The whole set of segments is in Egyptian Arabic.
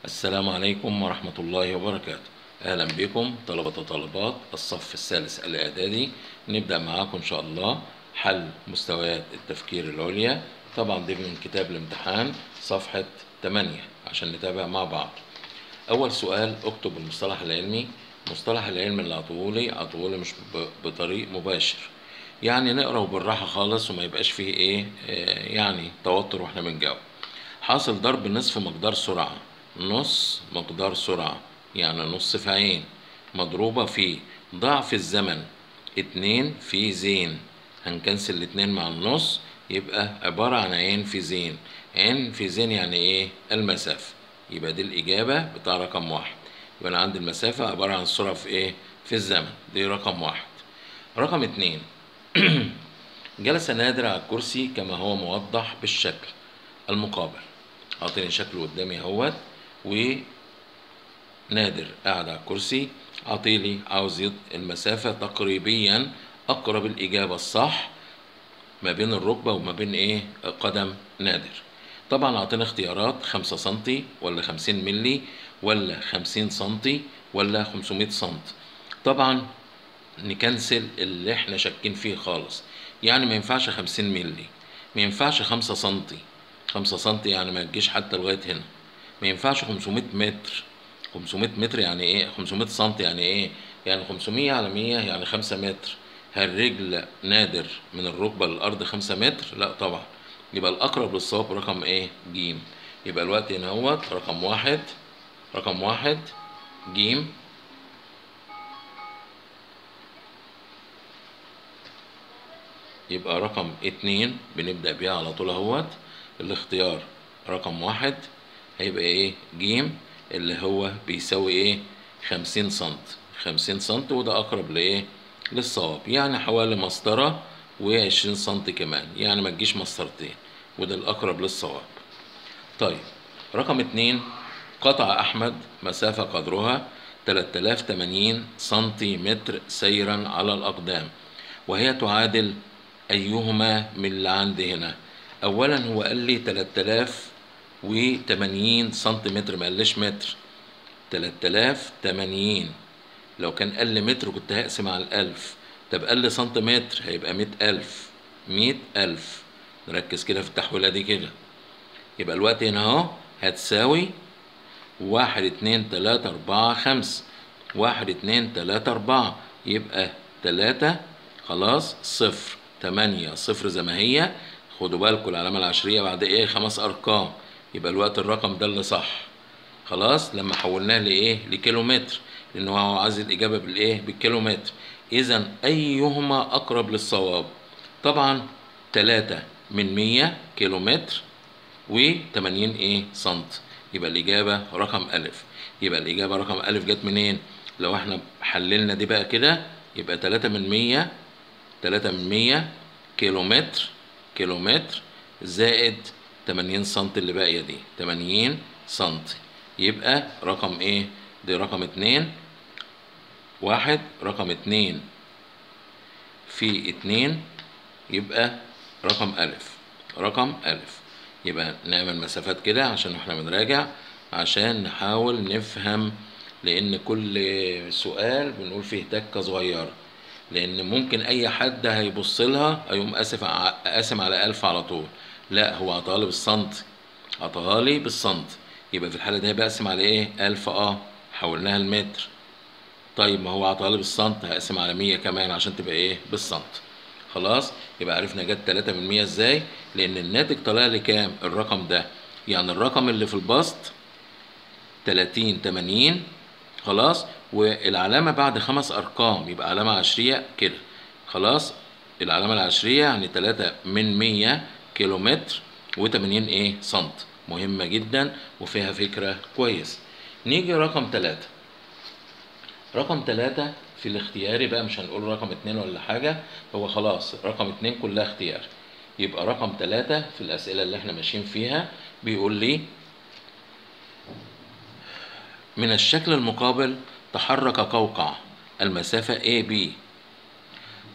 السلام عليكم ورحمة الله وبركاته أهلا بكم طلبة وطالبات الصف الثالث الإعدادي نبدأ معاكم إن شاء الله حل مستويات التفكير العليا طبعا دي من كتاب الامتحان صفحة 8 عشان نتابع مع بعض أول سؤال اكتب المصطلح العلمي المصطلح العلمي اللي عطولي عطولي مش ب- بطريق مباشر يعني نقرأ بالراحة خالص وما يبقاش فيه ايه آه، يعني توتر واحنا بنجاوب حاصل ضرب نصف مقدار سرعة نص مقدار سرعة يعني نص في عين مضروبة في ضعف الزمن اتنين في زين هنكنسل الاتنين مع النص يبقى عبارة عن عين في زين عين في زين يعني ايه المسافة يبقى دي الإجابة بتاع رقم واحد يبقى أنا عندي المسافة عبارة عن السرعة في ايه في الزمن دي رقم واحد رقم اتنين جلس نادر على الكرسي كما هو موضح بالشكل المقابل اعطيني شكله قدامي اهوت ونادر قاعد على الكرسي عطيلي عاوز يط- المسافة تقريبيا أقرب الإجابة الصح ما بين الركبة وما بين إيه قدم نادر طبعا أعطينا اختيارات خمسة سنتي ولا خمسين ملي ولا خمسين سنتي ولا خمسمائة سنت طبعا نكنسل اللي احنا شاكين فيه خالص يعني ما ينفعش خمسين ملي ما ينفعش خمسة سنتي خمسة سنتي يعني ما تجيش حتى لغاية هنا ما ينفعش 500 متر 500 متر يعني ايه 500 سنتي يعني ايه يعني 500 على 100 يعني 5 متر هل رجل نادر من الركبة للأرض 5 متر لا طبعا يبقى الأقرب للصواب رقم ايه جيم يبقى الوقت هنا هوت رقم واحد رقم واحد جيم يبقى رقم اتنين بنبدأ بيها على طول اهوت الاختيار رقم واحد هيبقى ايه جيم اللي هو بيساوي ايه خمسين سنت خمسين سنت وده أقرب لإيه للصواب يعني حوالي مسطرة وعشرين سنت كمان يعني ما تجيش مسطرتين وده الأقرب للصواب طيب رقم اتنين قطع أحمد مسافة قدرها 3080 سنتيمتر سيرا على الأقدام وهي تعادل أيهما من اللي عندي هنا أولا هو قال لي 3080 سنتيمتر ما قاليش متر 3080 لو كان قال لي متر كنت هقسم على الألف طب قال لي سنتيمتر هيبقى مية ألف مية ألف نركز كده في التحويلة دي كده يبقى الوقت هنا اهو هتساوي واحد اتنين تلاتة أربعة خمسة واحد اتنين تلاتة أربعة يبقى تلاتة خلاص صفر تمانية صفر زي ما هي خدوا بالكم العلامة العشرية بعد ايه خمس أرقام يبقى الوقت الرقم ده اللي صح خلاص لما حولناه لايه لكيلومتر لان هو عايز الاجابه بالايه بالكيلومتر اذا ايهما اقرب للصواب طبعا 3 من 100 كيلومتر و80 ايه سنت يبقى الاجابه رقم الف يبقى الاجابه رقم الف جت منين لو احنا حللنا دي بقى كده يبقى 3 من 100 3 من 100 كيلومتر كيلومتر زائد 80 سنت اللي باقيه دي 80 سنت يبقى رقم ايه دي رقم اتنين واحد رقم اتنين في اتنين يبقى رقم ألف رقم ألف يبقى نعمل مسافات كده عشان احنا بنراجع عشان نحاول نفهم لأن كل سؤال بنقول فيه تكة صغيرة لأن ممكن أي حد هيبص لها هيقوم قاسف ع- قاسم على ألف على طول لا هو عطاها لي بالسنتي عطاها لي بالسنتي يبقى في الحالة دي بقسم على إيه ألف أه حولناها المتر طيب ما هو عطاها لي بالسنت هقسم على 100 كمان عشان تبقى ايه بالسنت خلاص يبقى عرفنا جت 3 من 100 ازاي لان الناتج طلع لي كام الرقم ده يعني الرقم اللي في البسط 30 80 خلاص والعلامة بعد خمس أرقام يبقى علامة عشرية كده خلاص العلامة العشرية يعني 3 من 100 كيلومتر و80 إيه سنت مهمة جدا وفيها فكرة كويس نيجي رقم 3 رقم ثلاثة في الاختياري بقى مش هنقول رقم اتنين ولا حاجة هو خلاص رقم اتنين كلها اختيار يبقى رقم ثلاثة في الأسئلة اللي احنا ماشيين فيها بيقول لي من الشكل المقابل تحرك قوقع المسافة AB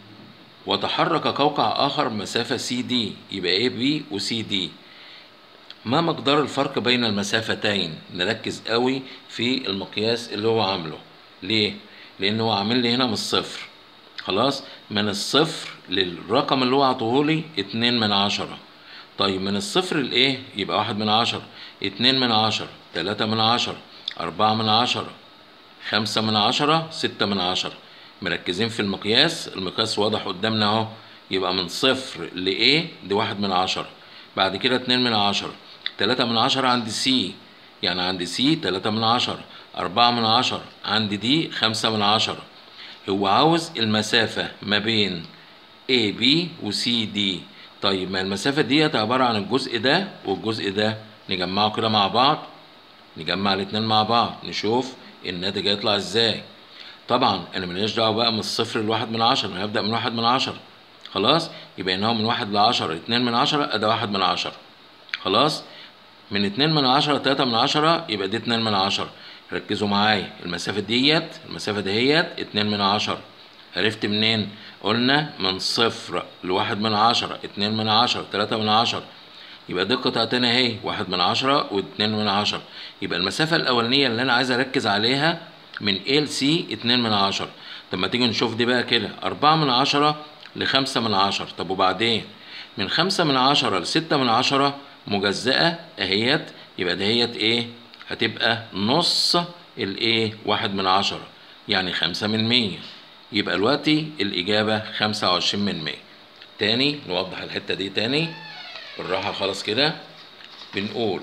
وتحرك قوقع آخر مسافة CD يبقى AB و CD ما مقدار الفرق بين المسافتين نركز قوي في المقياس اللي هو عامله ليه لان هو عامل لي هنا من الصفر خلاص من الصفر للرقم اللي هو عطوهولي اتنين من عشرة طيب من الصفر لايه يبقى واحد من عشرة اتنين من عشرة تلاتة من عشرة أربعة من عشرة خمسة من عشرة ستة من عشرة مركزين في المقياس المقياس واضح قدامنا اهو يبقى من صفر لإيه دي واحد من عشرة بعد كده اتنين من عشرة تلاتة من عشرة عند سي يعني عند سي تلاتة من عشرة أربعة من عشرة عند دي خمسة من عشرة هو عاوز المسافة ما بين A B و C D طيب ما المسافة ديت عبارة عن الجزء ده والجزء ده نجمعه كده مع بعض نجمع الاتنين مع بعض نشوف الناتج هيطلع ازاي طبعا انا ملياش دعوه بقى من الصفر لواحد من عشرة انا هبدا من واحد من عشرة خلاص يبقى ان هو من واحد لعشرة اتنين من عشرة ادي واحد من عشرة خلاص من اتنين من عشرة تلاتة من عشرة يبقى دي اتنين من عشرة ركزوا معايا المسافة ديت المسافة دهيت اتنين من عشرة عرفت منين قلنا من صفر لواحد من عشرة اتنين من عشرة تلاتة من عشرة يبقى دي قطعتين اهي واحد من عشرة واتنين من عشرة يبقى المسافة الأولانية اللي أنا عايز أركز عليها من A ل C اتنين من عشرة طب ما تيجي نشوف دي بقى كده أربعة من عشرة لخمسة من عشرة طب وبعدين من خمسة من عشرة لستة من عشرة مجزأة أهيت يبقى دهيت إيه هتبقى نص الإيه واحد من عشرة يعني خمسة من مية يبقى دلوقتي الإجابة خمسة وعشرين من مية تاني نوضح الحتة دي تاني بالراحة خالص كده بنقول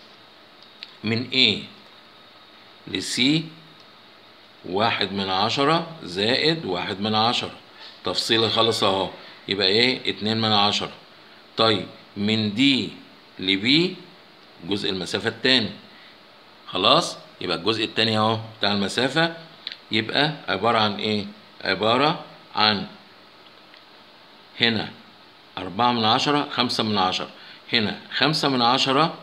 من A ل C واحد من عشرة زائد واحد من عشرة تفصيل خالص اهو يبقى ايه اتنين من عشرة طيب من دي لبي جزء المسافة التاني خلاص يبقى الجزء التاني اهو بتاع المسافة يبقى عبارة عن ايه عبارة عن هنا أربعة من عشرة خمسة من عشرة هنا خمسة من عشرة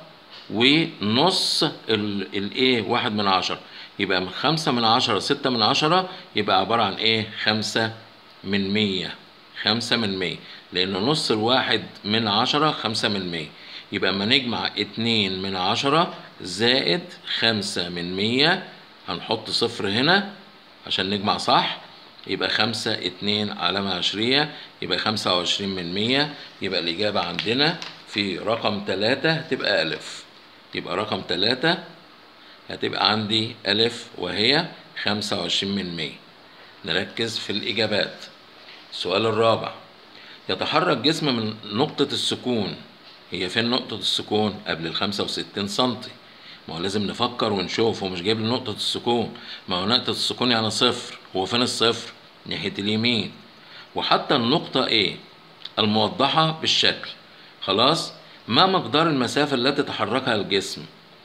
ونص الايه واحد من عشرة يبقى من خمسة من عشرة ستة من عشرة يبقى عبارة عن ايه خمسة من مية خمسة من مية لأن نص الواحد من عشرة خمسة من مية يبقى اما نجمع اتنين من عشرة زائد خمسة من مية هنحط صفر هنا عشان نجمع صح يبقى خمسة اتنين علامة عشرية يبقى خمسة وعشرين من مية يبقى الإجابة عندنا في رقم تلاتة هتبقى ألف يبقى رقم تلاتة هتبقى عندي ألف وهي خمسة وعشرين من مية نركز في الإجابات السؤال الرابع يتحرك جسم من نقطة السكون هي فين نقطة السكون قبل الخمسة وستين سنتي ما هو لازم نفكر ونشوف هو مش جايب لي نقطة السكون ما هو نقطة السكون يعني صفر هو فين الصفر ناحية اليمين وحتى النقطة A الموضحة بالشكل خلاص ما مقدار المسافة التي تحركها الجسم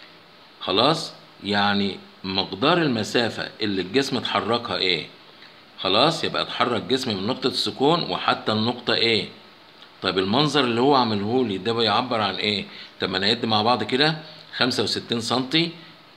خلاص يعني مقدار المسافة اللي الجسم اتحركها ايه خلاص يبقى اتحرك جسم من نقطة السكون وحتى النقطة ايه طيب المنظر اللي هو عامله لي ده بيعبر عن ايه طب ما نعد مع بعض كده خمسة وستين سنتي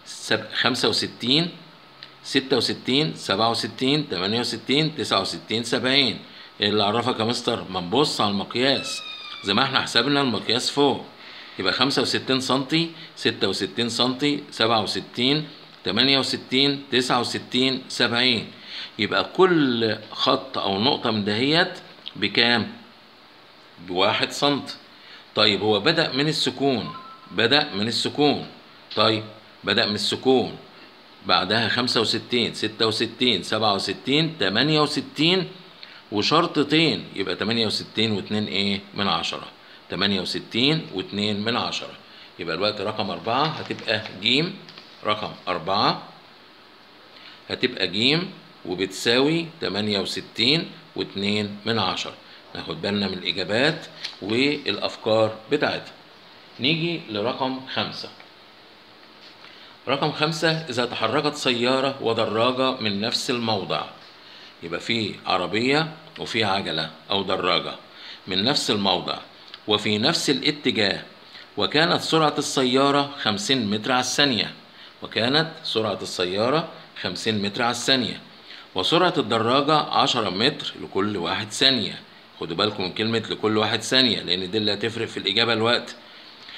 خمسة وستين ستة وستين سبعة وستين تمانية وستين تسعة وستين سبعين ايه اللي عرفك يا مستر ما نبص على المقياس زي ما احنا حسبنا المقياس فوق يبقى خمسة وستين سنتي ستة وستين سنتي سبعة وستين تمانية وستين تسعة وستين سبعين يبقى كل خط أو نقطة من دهيت بكام؟ بواحد سنت طيب هو بدأ من السكون بدأ من السكون طيب بدأ من السكون بعدها خمسة وستين ستة وستين سبعة وستين تمانية وستين وشرطتين يبقى تمانية وستين واتنين ايه من عشرة تمانية وستين واتنين من عشرة يبقى الوقت رقم أربعة هتبقى جيم رقم أربعة هتبقى جيم وبتساوي تمانية وستين واتنين من عشرة ناخد بالنا من الإجابات والأفكار بتاعتها نيجي لرقم خمسة رقم خمسة إذا تحركت سيارة ودراجة من نفس الموضع يبقى في عربية وفي عجلة أو دراجة من نفس الموضع وفي نفس الاتجاه وكانت سرعة السيارة 50 متر على الثانية وكانت سرعة السيارة 50 متر على الثانية وسرعة الدراجة 10 متر لكل واحد ثانية خدوا بالكم من كلمة لكل واحد ثانية لأن دي اللي هتفرق في الإجابة الوقت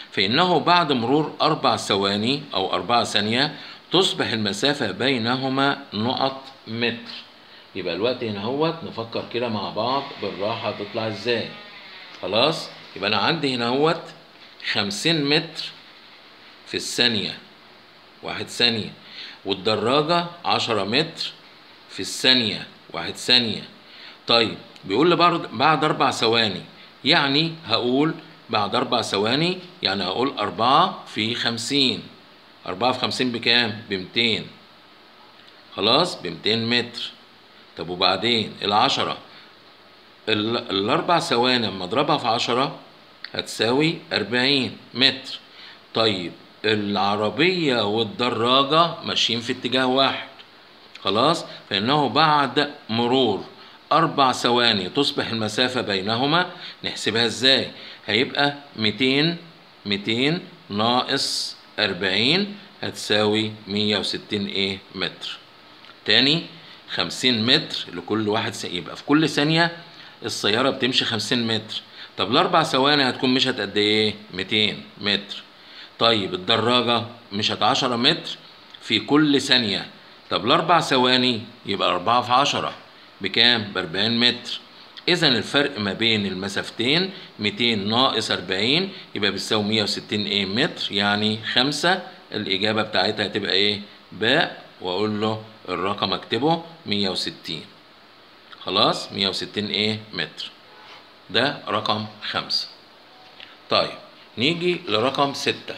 فإنه بعد مرور أربع ثواني أو أربع ثانية تصبح المسافة بينهما نقط متر يبقى الوقت هنا هوت نفكر كده مع بعض بالراحة تطلع ازاي خلاص يبقى أنا عندي هنا هوت خمسين متر في الثانية واحد ثانية والدراجة عشرة متر في الثانية واحد ثانية طيب بيقول لي برضه بعد أربع ثواني يعني هقول بعد أربع ثواني يعني هقول أربعة في خمسين أربعة في خمسين بكام؟ بمتين خلاص بمتين متر طب وبعدين العشرة ال- الأربع ثواني لما أضربها في عشرة هتساوي أربعين متر طيب العربية والدراجة ماشيين في اتجاه واحد خلاص فإنه بعد مرور أربع ثواني تصبح المسافة بينهما نحسبها إزاي هيبقى 200 200 ناقص 40 هتساوي 160 إيه متر تاني 50 متر لكل واحد س... يبقى في كل ثانية السيارة بتمشي 50 متر طب الأربع ثواني هتكون مشت قد إيه 200 متر طيب الدراجة مشت 10 متر في كل ثانية طب الأربع ثواني يبقى أربعة في عشرة بكام؟ بأربعين متر إذا الفرق ما بين المسافتين 200 ناقص 40 يبقى بتساوي 160 إيه متر يعني خمسة الإجابة بتاعتها هتبقى إيه؟ باء وأقول له الرقم أكتبه 160 خلاص 160 إيه متر ده رقم خمسة طيب نيجي لرقم ستة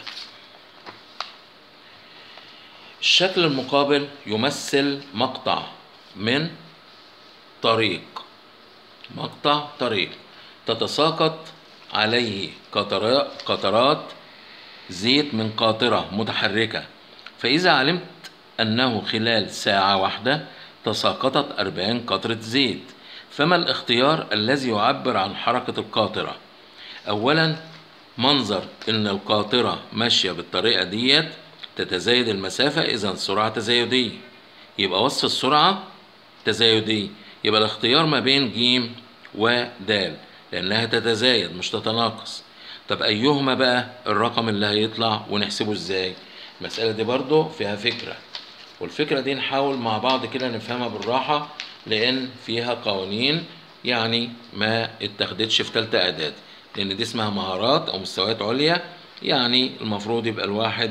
الشكل المقابل يمثل مقطع من طريق مقطع طريق تتساقط عليه قطرات قطرات زيت من قاطرة متحركة فإذا علمت أنه خلال ساعة واحدة تساقطت أربعين قطرة زيت فما الاختيار الذي يعبر عن حركة القاطرة أولا منظر إن القاطرة ماشية بالطريقة ديت تتزايد المسافة إذا سرعة تزايدية يبقى وصف السرعة تزايدية يبقى الاختيار ما بين ج ود لأنها تتزايد مش تتناقص طب أيهما بقى الرقم اللي هيطلع ونحسبه إزاي المسألة دي برضو فيها فكرة والفكرة دي نحاول مع بعض كده نفهمها بالراحة لأن فيها قوانين يعني ما اتخدتش في تالتة إعدادي لأن دي اسمها مهارات أو مستويات عليا يعني المفروض يبقى الواحد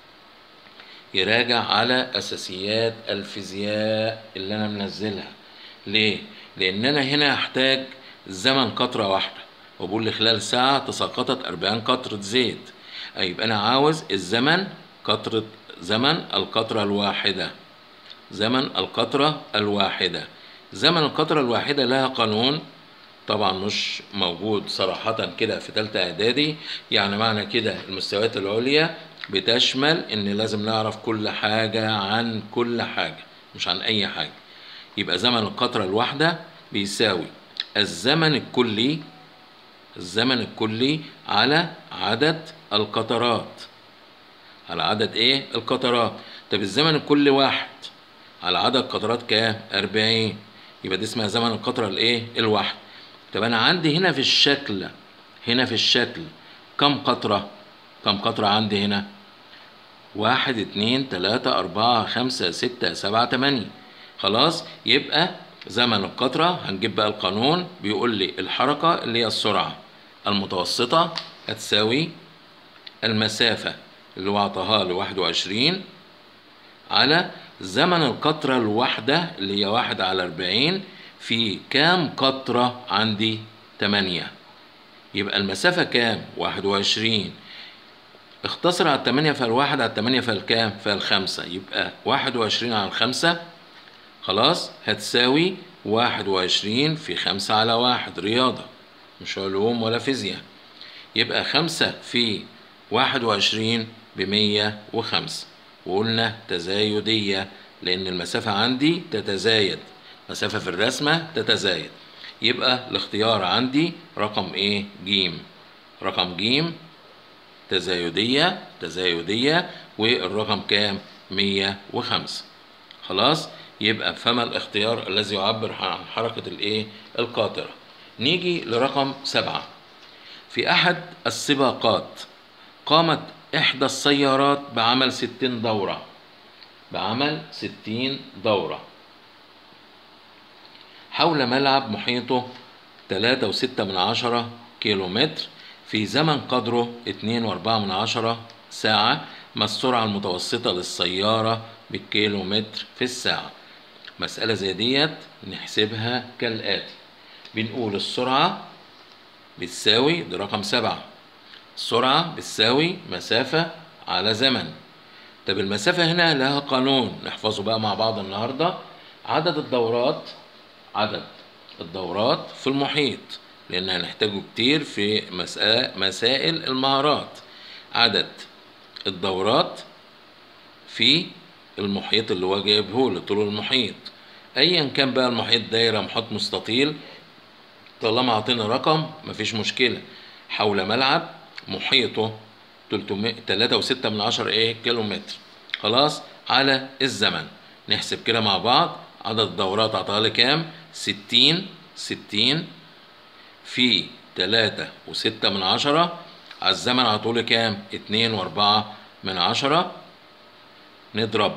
يراجع على أساسيات الفيزياء اللي أنا منزلها ليه؟ لأن أنا هنا هحتاج زمن قطرة واحدة وبقول لي خلال ساعة تساقطت 40 قطرة زيت أي يبقى أنا عاوز الزمن قطرة زمن القطرة الواحدة زمن القطرة الواحدة زمن القطرة الواحدة لها قانون طبعا مش موجود صراحة كده في تالتة إعدادي يعني معنى كده المستويات العليا بتشمل إن لازم نعرف كل حاجة عن كل حاجة مش عن أي حاجة يبقى زمن القطرة الواحدة بيساوي الزمن الكلي الزمن الكلي على عدد القطرات على عدد ايه القطرات طب الزمن الكلي واحد على عدد قطرات كام 40 يبقى دي اسمها زمن القطرة الايه الواحد طب انا عندي هنا في الشكل هنا في الشكل كم قطرة كم قطرة عندي هنا واحد اتنين تلاتة أربعة خمسة ستة سبعة تمانية خلاص يبقى زمن القطرة هنجيب بقى القانون بيقول لي الحركة اللي هي السرعة المتوسطة هتساوي المسافة اللي هو عطاها لي واحد وعشرين على زمن القطرة الواحدة اللي هي واحد على أربعين في كام قطرة عندي تمانية يبقى المسافة كام واحد وعشرين اختصر على التمانية فالواحد على التمانية فالكام فالخمسة يبقى واحد وعشرين على الخمسة خلاص هتساوي واحد وعشرين في خمسة على واحد رياضة مش علوم ولا فيزياء يبقى خمسة في واحد وعشرين بمية وخمسة وقلنا تزايدية لأن المسافة عندي تتزايد مسافة في الرسمة تتزايد يبقى الاختيار عندي رقم ايه جيم رقم جيم تزايدية تزايدية والرقم كام مية وخمسة خلاص يبقى فما الاختيار الذي يعبر عن حركة الايه القاطرة نيجي لرقم سبعة في أحد السباقات قامت إحدى السيارات بعمل ستين دورة بعمل ستين دورة حول ملعب محيطه تلاتة وستة من عشرة كيلو متر في زمن قدره اتنين وأربعة من عشرة ساعة ما السرعة المتوسطة للسيارة بالكيلو متر في الساعة مسألة زي ديت نحسبها كالآتي بنقول السرعة بتساوي ده رقم سبعة السرعة بتساوي مسافة على زمن طب المسافة هنا لها قانون نحفظه بقى مع بعض النهاردة عدد الدورات عدد الدورات في المحيط لأن هنحتاجه كتير في مسألة مسائل المهارات عدد الدورات في المحيط اللي هو جايبه لي طول المحيط ايا كان بقى المحيط دايره محيط مستطيل طالما عطينا رقم مفيش مشكله حول ملعب محيطه 300 3 و6 من عشرة ايه كيلو متر خلاص على الزمن نحسب كده مع بعض عدد الدورات عطاها لي كام 60 60 في 3 و6 من عشرة على الزمن عطولي كام 2 و4 من عشرة نضرب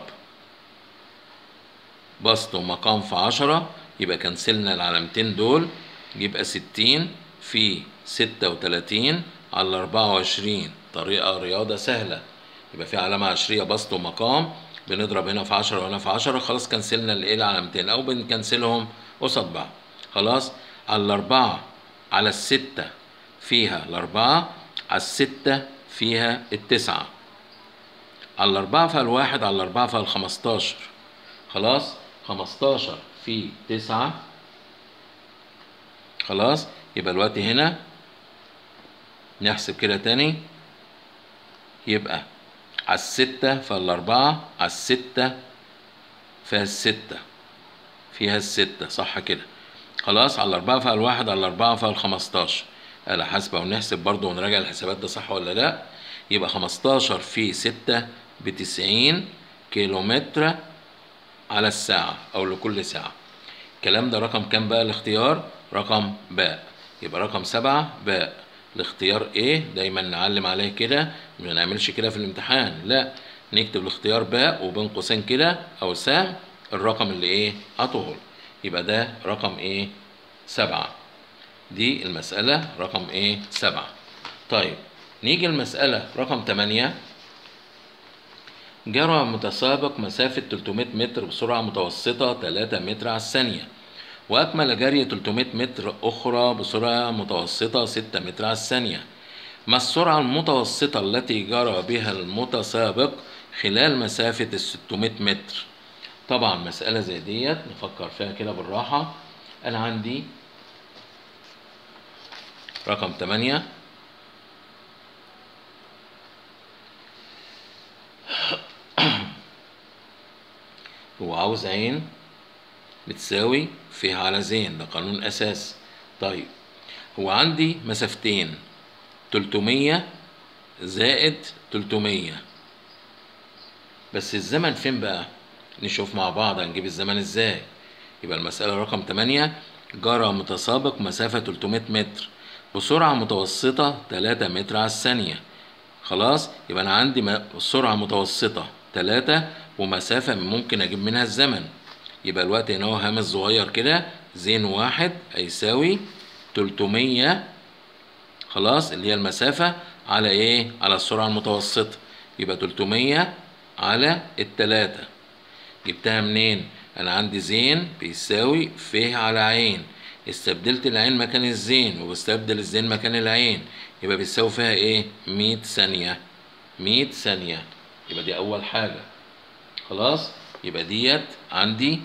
بسط ومقام في عشرة يبقى كنسلنا العلامتين دول يبقى ستين في ستة وتلاتين على أربعة وعشرين طريقة رياضة سهلة يبقى في علامة عشرية بسط ومقام بنضرب هنا في عشرة وهنا في عشرة خلاص كنسلنا الايه العلامتين أو بنكنسلهم قصاد بعض خلاص على الأربعة على الستة فيها الأربعة على الستة فيها التسعة على الأربعة فيها الواحد على الأربعة فيها الخمستاشر خلاص خمستاشر في تسعة خلاص يبقى الوقت هنا نحسب كده تاني يبقى على الستة فالأربعة على الستة فيها الستة فيها الستة صح كده خلاص على الأربعة فيها الواحد على الأربعة فيها الخمستاشر آلة حاسبة ونحسب برضو ونراجع الحسابات ده صح ولا لأ يبقى خمستاشر في ستة بتسعين كيلومتر على الساعة أو لكل ساعة الكلام ده رقم كام بقى الاختيار رقم باء يبقى رقم سبعة باء الاختيار ايه دايما نعلم عليه كده ما نعملش كده في الامتحان لا نكتب الاختيار باء وبين قوسين كده او سهم الرقم اللي ايه عطوه يبقى ده رقم ايه سبعة دي المسألة رقم ايه سبعة طيب نيجي المسألة رقم تمانية جرى متسابق مسافة 300 متر بسرعة متوسطة 3 متر على الثانية وأكمل جري 300 متر أخرى بسرعة متوسطة 6 متر على الثانية ما السرعة المتوسطة التي جرى بها المتسابق خلال مسافة ال 600 متر طبعا مسألة زي ديت نفكر فيها كده بالراحة أنا عندي رقم 8 هو عاوز عين بتساوي فيها على زين ده قانون أساس طيب هو عندي مسافتين 300 زائد 300 بس الزمن فين بقى نشوف مع بعض هنجيب الزمن ازاي يبقى المسألة رقم 8 جرى متسابق مسافة 300 متر بسرعة متوسطة 3 متر على الثانية خلاص يبقى أنا عندي سرعة متوسطة 3 ومسافة ممكن أجيب منها الزمن يبقى الوقت هنا هو هامش صغير كده زين واحد هيساوي 300 خلاص اللي هي المسافة على إيه؟ على السرعة المتوسطة يبقى 300 على التلاتة جبتها منين؟ أنا عندي زين بيساوي ف على عين استبدلت العين مكان الزين وبستبدل الزين مكان العين يبقى بيساوي فيها ايه 100 ثانية 100 ثانية يبقى دي أول حاجة خلاص يبقى ديت عندي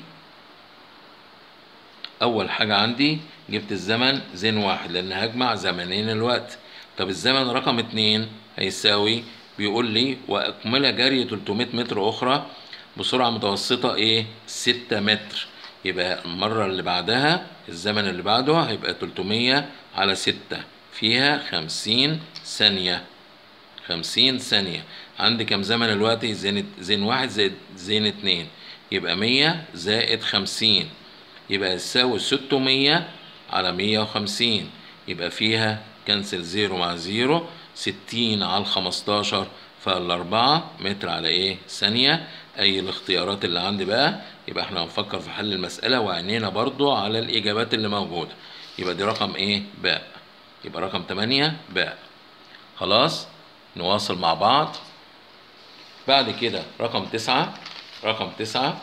أول حاجة عندي جبت الزمن زين واحد لأن هجمع زمنين الوقت طب الزمن رقم اتنين هيساوي بيقول لي وأكمل جري 300 متر أخرى بسرعة متوسطة إيه 6 متر يبقى المرة اللي بعدها الزمن اللي بعده هيبقى 300 على 6 فيها 50 ثانية 50 ثانية عندي كام زمن دلوقتي زين زين واحد زائد زين اتنين يبقى 100 زائد 50 يبقى يساوي 600 على 150 يبقى فيها كنسل زيرو مع زيرو ستين على الخمستاشر فالأربعة متر على إيه ثانية أي الاختيارات اللي عندي بقى يبقى احنا هنفكر في حل المسألة وعينينا برضو على الإجابات اللي موجودة يبقى دي رقم إيه باء يبقى رقم تمانية باء خلاص نواصل مع بعض بعد كده رقم تسعة رقم تسعة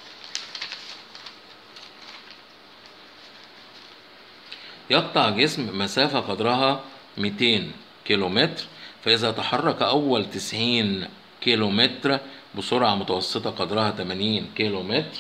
يقطع جسم مسافة قدرها 200 كيلومتر فإذا تحرك أول 90 كيلومتر بسرعة متوسطة قدرها 80 كيلومتر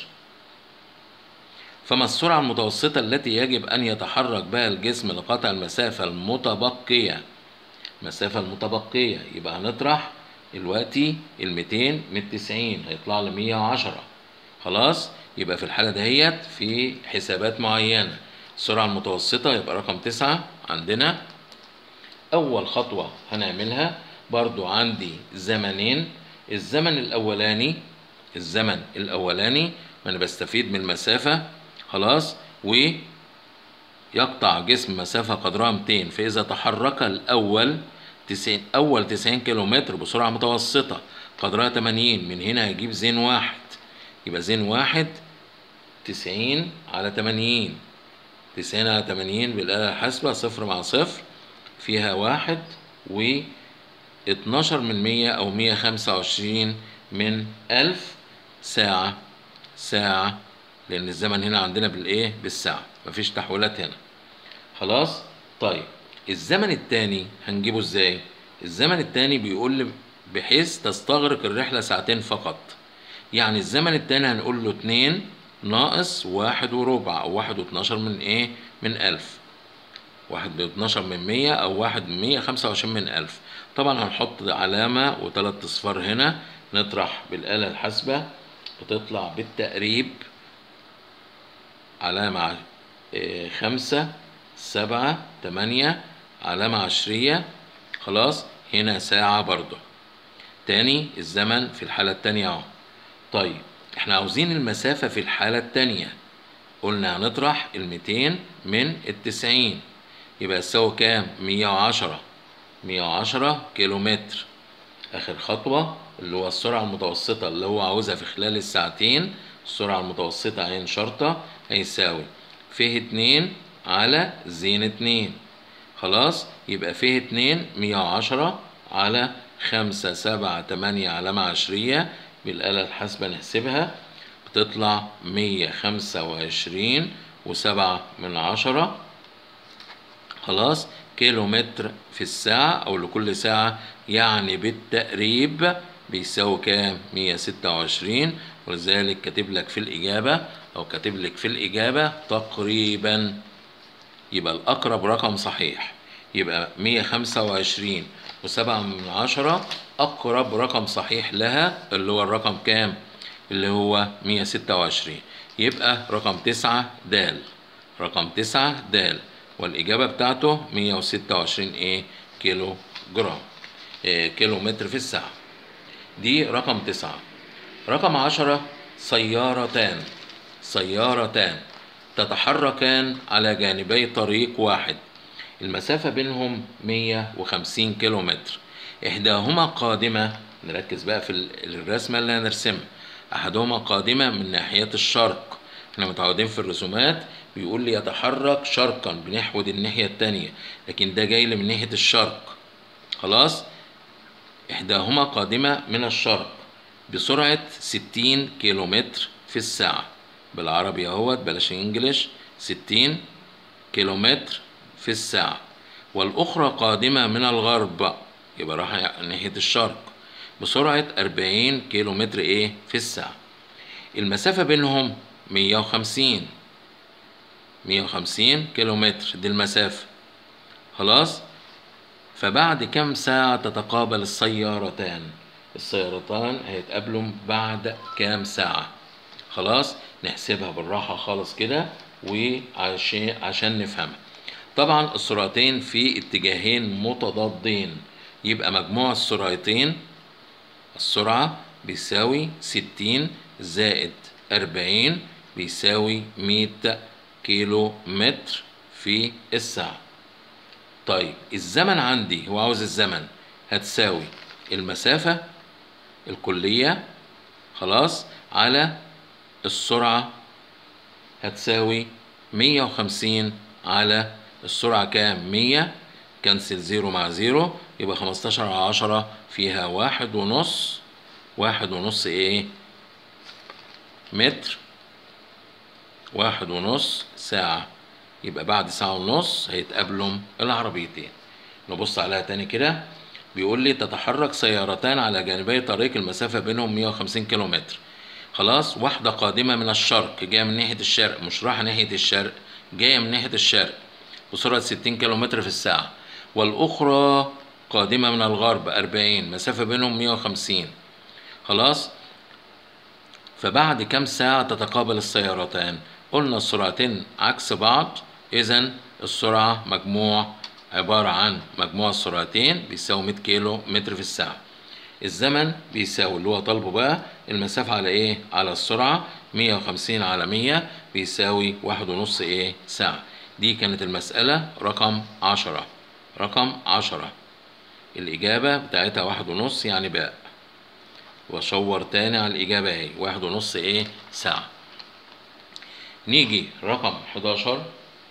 فما السرعة المتوسطة التي يجب أن يتحرك بها الجسم لقطع المسافة المتبقية المسافة المتبقية يبقى هنطرح دلوقتي ال 200 من 90 هيطلع لي 110 خلاص يبقى في الحالة دهيت في حسابات معينة السرعة المتوسطة يبقى رقم تسعة عندنا أول خطوة هنعملها برضو عندي زمنين الزمن الأولاني الزمن الأولاني ما أنا بستفيد من المسافة خلاص ويقطع جسم مسافة قدرها 200 فإذا تحرك الأول 90 أول 90 كيلومتر بسرعة متوسطة قدرها 80 من هنا هجيب زين واحد يبقى زين واحد 90 على 80 90 على 80 بالآلة الحاسبة صفر مع صفر فيها واحد و 12 من 100 أو 125 من ألف ساعة ساعة لأن الزمن هنا عندنا بالإيه؟ بالساعة مفيش تحويلات هنا خلاص؟ طيب الزمن التاني هنجيبه إزاي؟ الزمن التاني بيقول لي بحيث تستغرق الرحلة ساعتين فقط يعني الزمن التاني هنقول له اتنين ناقص واحد وربع أو واحد واتناشر من إيه؟ من ألف واحد باتناشر من مية أو واحد من مية خمسة وعشرين من ألف طبعا هنحط علامة وتلات أصفار هنا نطرح بالآلة الحاسبة بتطلع بالتقريب علامة إيه خمسة سبعة تمانية علامة عشرية خلاص هنا ساعة برضو تاني الزمن في الحالة التانية اهو طيب احنا عاوزين المسافة في الحالة التانية قلنا هنطرح الميتين من التسعين يبقى تساوي كام؟ مية وعشرة مية وعشرة كيلو متر آخر خطوة اللي هو السرعة المتوسطة اللي هو عاوزها في خلال الساعتين السرعة المتوسطة عين شرطة هيساوي فيه اتنين على زين اتنين خلاص يبقى فيه اتنين مية وعشرة على خمسة سبعة تمانية علامة عشرية بالآلة الحاسبة نحسبها بتطلع مية خمسة وعشرين وسبعة من عشرة خلاص كيلو متر في الساعة أو لكل ساعة يعني بالتقريب بيساوي كام؟ 126 ولذلك كاتب لك في الإجابة أو كاتب لك في الإجابة تقريبا يبقى الأقرب رقم صحيح يبقى 125 وسبعة من عشرة أقرب رقم صحيح لها اللي هو الرقم كام؟ اللي هو 126 يبقى رقم تسعة دال رقم تسعة دال والإجابة بتاعته 126 إيه كيلو جرام إيه كيلو متر في الساعة دي رقم تسعة رقم عشرة سيارتان سيارتان تتحركان على جانبي طريق واحد المسافة بينهم 150 كيلو متر إحداهما قادمة نركز بقى في الرسمة اللي هنرسمها أحدهما قادمة من ناحية الشرق احنا متعودين في الرسومات بيقول لي يتحرك شرقا بنحود الناحية التانية لكن ده جاي لي من ناحية الشرق خلاص إحداهما قادمة من الشرق بسرعة 60 كيلومتر في الساعة بالعربي اهوت بلاش انجلش 60 كيلومتر في الساعة والأخرى قادمة من الغرب يبقى رايحة ناحية الشرق بسرعة 40 كيلومتر إيه في الساعة المسافة بينهم 150 150 كيلومتر دي المسافة خلاص فبعد كم ساعة تتقابل السيارتان السيارتان هيتقابلوا بعد كام ساعة خلاص نحسبها بالراحة خالص كده وعشان عشان نفهمها طبعا السرعتين في اتجاهين متضادين يبقى مجموع السرعتين السرعة بيساوي ستين زائد أربعين بيساوي مية كيلو متر في الساعة طيب الزمن عندي هو عاوز الزمن هتساوي المسافة الكلية خلاص على السرعة هتساوي مية وخمسين على السرعة كام مية كنسل زيرو مع زيرو يبقى خمستاشر على عشرة فيها واحد ونص واحد ونص ايه متر واحد ونص ساعة يبقى بعد ساعة ونص هيتقابلوا العربيتين نبص عليها تاني كده بيقول لي تتحرك سيارتان على جانبي طريق المسافة بينهم 150 كيلومتر خلاص واحدة قادمة من الشرق جاية من ناحية الشرق مش رايحة ناحية الشرق جاية من ناحية الشرق بسرعة 60 كيلومتر في الساعة والأخرى قادمة من الغرب 40 مسافة بينهم 150 خلاص فبعد كم ساعة تتقابل السيارتان قلنا السرعتين عكس بعض إذا السرعة مجموع عبارة عن مجموع السرعتين بيساوي 100 كيلو متر في الساعة الزمن بيساوي اللي هو طالبه بقى المسافة على ايه على السرعة 150 على 100 بيساوي واحد ونص ايه ساعة دي كانت المسألة رقم عشرة رقم عشرة الإجابة بتاعتها واحد ونص يعني باء واشور تاني على الإجابة اهي واحد ونص ايه ساعة نيجي رقم 11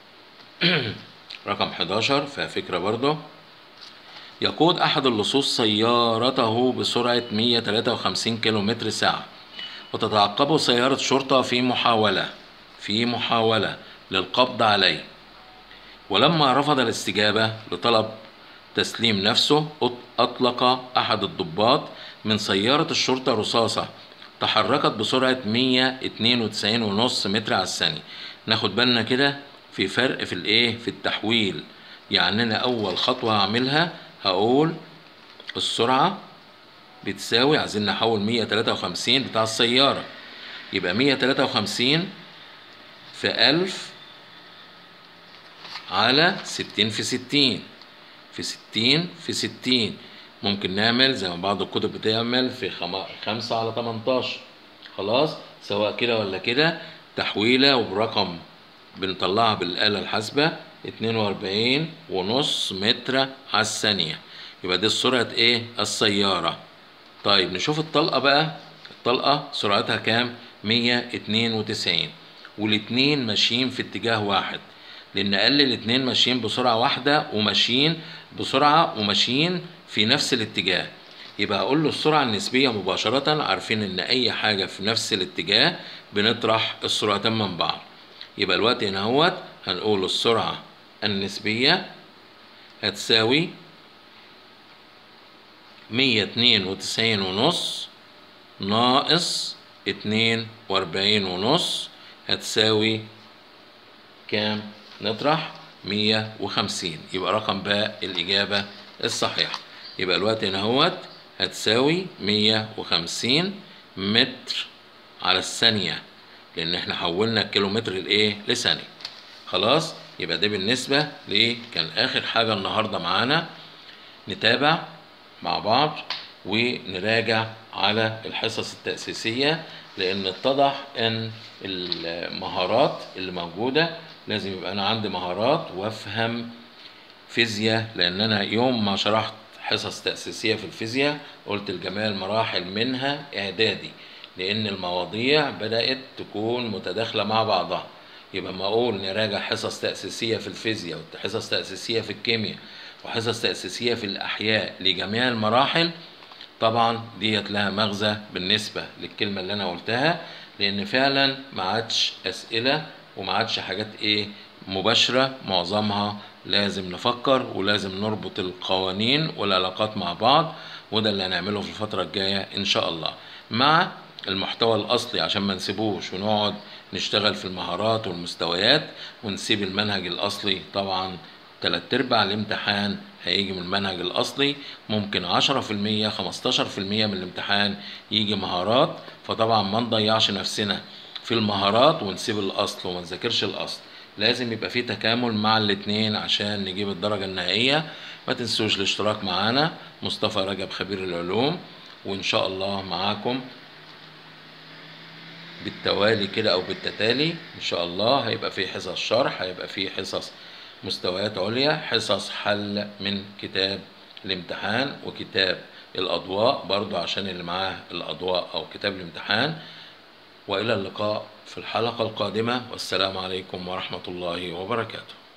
رقم 11 فيها فكرة برضه يقود أحد اللصوص سيارته بسرعة 153 كيلومتر ساعة وتتعقبه سيارة شرطة في محاولة في محاولة للقبض عليه ولما رفض الاستجابة لطلب تسليم نفسه أطلق أحد الضباط من سيارة الشرطة رصاصة تحركت بسرعة 192.5 متر على الثانية ناخد بالنا كده في فرق في الايه في التحويل يعني انا اول خطوة هعملها هقول السرعة بتساوي عايزين نحول 153 بتاع السيارة يبقى 153 في 1000 على 60 في 60 في 60 في 60 ممكن نعمل زي ما بعض الكتب بتعمل في خم... 5 على 18 خلاص سواء كده ولا كده تحويلة وبرقم بنطلعها بالآلة الحاسبة 42 ونص متر على الثانية يبقى دي سرعة ايه السيارة طيب نشوف الطلقة بقى الطلقة سرعتها كام 192 والاتنين ماشيين في اتجاه واحد لان قال لي الاتنين ماشيين بسرعة واحدة وماشيين بسرعة وماشيين في نفس الاتجاه يبقى اقول له السرعة النسبية مباشرة عارفين ان اي حاجة في نفس الاتجاه بنطرح السرعتين من بعض يبقى الوقت هنا اهوت هنقول السرعة النسبية هتساوي مية اتنين وتسعين ونص ناقص اتنين واربعين ونص هتساوي كام نطرح مية وخمسين يبقى رقم باء الإجابة الصحيحة يبقى الوقت هنا اهوت هتساوي مية وخمسين متر على الثانية لأن احنا حولنا الكيلومتر لإيه لثانية خلاص يبقى ده بالنسبة ليه كان آخر حاجة النهاردة معانا نتابع مع بعض ونراجع على الحصص التأسيسية لأن اتضح أن المهارات اللي موجودة لازم يبقى أنا عندي مهارات وأفهم فيزياء لأن أنا يوم ما شرحت حصص تأسيسية في الفيزياء قلت الجميع المراحل منها إعدادي لأن المواضيع بدأت تكون متداخلة مع بعضها يبقى ما أقول نراجع حصص تأسيسية في الفيزياء وحصص تأسيسية في الكيمياء وحصص تأسيسية في الأحياء لجميع المراحل طبعا ديت لها مغزى بالنسبة للكلمة اللي أنا قلتها لأن فعلا ما عادش أسئلة وما عادش حاجات إيه مباشرة معظمها لازم نفكر ولازم نربط القوانين والعلاقات مع بعض وده اللي هنعمله في الفترة الجاية إن شاء الله مع المحتوى الأصلي عشان ما نسيبوش ونقعد نشتغل في المهارات والمستويات ونسيب المنهج الأصلي طبعا تلات أرباع الامتحان هيجي من المنهج الأصلي ممكن عشرة في المية خمستاشر في المية من الامتحان يجي مهارات فطبعا ما نضيعش نفسنا في المهارات ونسيب الأصل وما نذاكرش الأصل لازم يبقى في تكامل مع الاتنين عشان نجيب الدرجة النهائية ما تنسوش الاشتراك معانا مصطفى رجب خبير العلوم وإن شاء الله معاكم بالتوالي كده أو بالتتالي إن شاء الله هيبقى في حصص شرح هيبقى في حصص مستويات عليا حصص حل من كتاب الامتحان وكتاب الأضواء برضو عشان اللي معاه الأضواء أو كتاب الامتحان وإلى اللقاء في الحلقة القادمة والسلام عليكم ورحمة الله وبركاته